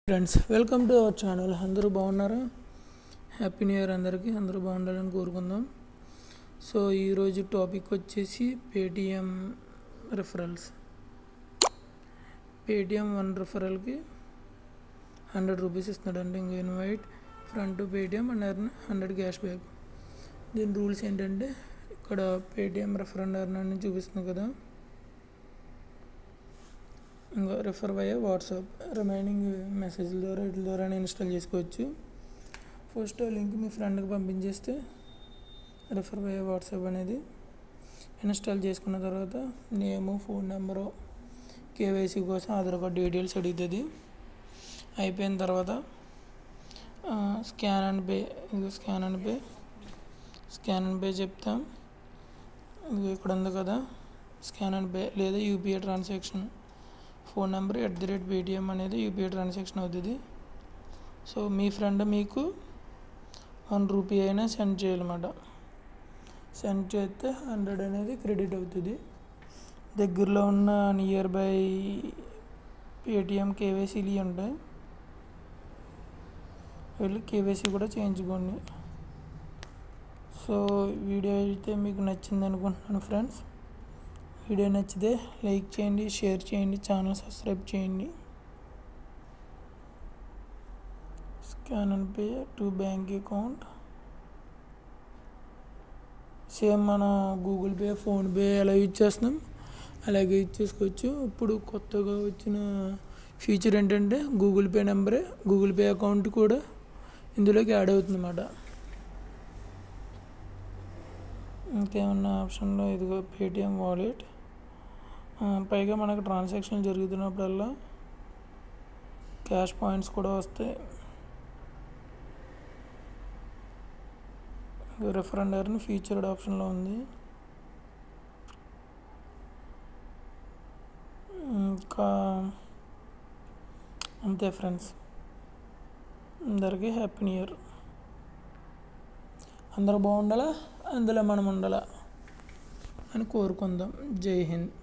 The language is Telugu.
friends welcome to our channel అందరూ బాగున్నారా హ్యాపీ న్యూ ఇయర్ అందరికీ అందరూ బాగుండాలని కోరుకుందాం సో ఈరోజు టాపిక్ వచ్చేసి పేటిఎం రిఫరల్స్ పేటిఎం వన్ రిఫరల్కి హండ్రెడ్ రూపీస్ ఇస్తున్నాడండి ఇంకో invite friends to Paytm and earn hundred cash back దీని రూల్స్ ఏంటంటే ఇక్కడ పేటిఎం రెఫరెండ్ ఎర్న్ అని చూపిస్తుంది కదా ఇంకా రిఫర్ వయ్యే వాట్సాప్ రిమైనింగ్ మెసేజ్ల ద్వారా వీటి ద్వారా ఇన్స్టాల్ చేసుకోవచ్చు ఫస్ట్ ఆ లింక్ మీ ఫ్రెండ్కి పంపించేస్తే రిఫర్ వయ్యే వాట్సాప్ అనేది ఇన్స్టాల్ చేసుకున్న తర్వాత నేము ఫోన్ నెంబరు కేవైసీ కోసం ఆధార్ కార్డ్ డీటెయిల్స్ అడుగుతుంది అయిపోయిన తర్వాత స్కాన్ అండ్ పే ఇది scan and pay scan and pay చెప్తాం ఇది ఇక్కడ ఉంది కదా స్కాన్ అండ్ పే లేదా UPI transaction phone number at the rate Paytm అనేది యూపీఐ ట్రాన్సాక్షన్ అవుతుంది సో మీ ఫ్రెండ్ మీకు వన్ రూపీ అయినా సెండ్ చేయాలన్నమాట సెండ్ చేస్తే హండ్రెడ్ అనేది క్రెడిట్ అవుతుంది దగ్గరలో ఉన్న నియర్ బై పేటిఎం కేవైసీలు ఉంటాయి వెళ్ళి కేవైసీ కూడా చేయించుకోండి సో వీడియో అయితే మీకు నచ్చింది అనుకుంటున్నాను ఫ్రెండ్స్ వీడియో నచ్చితే లైక్ చేయండి షేర్ చేయండి ఛానల్ సబ్స్క్రైబ్ చేయండి scan and pay to bank account same మనం గూగుల్ పే ఫోన్పే ఎలా యూజ్ చేస్తున్నాం అలాగే యూజ్ చేసుకోవచ్చు ఇప్పుడు కొత్తగా వచ్చిన ఫీచర్ ఏంటంటే గూగుల్ పే నెంబరే గూగుల్ పే అకౌంట్ కూడా ఇందులోకి యాడ్ అవుతుంది అన్నమాట ఇంకేమన్నా ఆప్షన్లో ఇదిగో పేటిఎం వాలెట్ పైగా మనకు ట్రాన్సాక్షన్ జరుగుతున్నప్పుడల్లా క్యాష్ పాయింట్స్ కూడా వస్తాయి రెఫరెండర్ని ఫీచర్డ్ ఆప్షన్లో ఉంది ఇంకా అంతే ఫ్రెండ్స్ అందరికీ హ్యాపీ న్యూ ఇయర్ అందరూ బాగుండాలా అందులో మనం ఉండాలా అని కోరుకుందాం జై హింద్